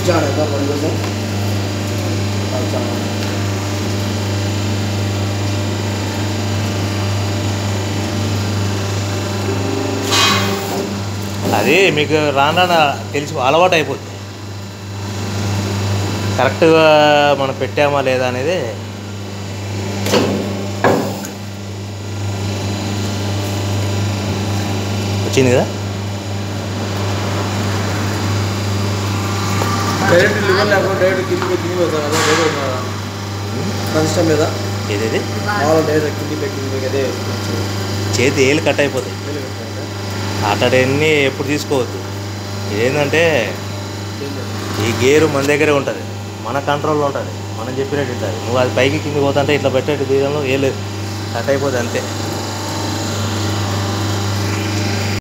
जाना था बंदे से अच्छा అది మీకు రాను రాను తెలిసి అలవాటు అయిపోద్ది కరెక్ట్గా మనం పెట్టామా లేదా అనేది వచ్చింది కదా డైరెక్ట్ లివర్ లేకుండా డైరెక్ట్ కింది పోయి కింది పోతాను అదే డైరెక్ట్ కష్టం మీద ఏదేది మామూలు డైరెక్ట్ కింది పోయి కింది పోయి అదే చేతి ఏళ్ళు కట్ అయిపోతాయి అతడన్నీ ఎప్పుడు తీసుకోవద్దు ఇదేంటంటే ఈ గేరు మన దగ్గరే ఉంటుంది మన కంట్రోల్లో ఉంటుంది మనం చెప్పినట్టు ఉంటుంది నువ్వు అది పైకి కింది పోతుంటే ఇట్లా పెట్టేట్టు తీయడంలో ఏ లేదు కట్ అయిపోతుంది అంతే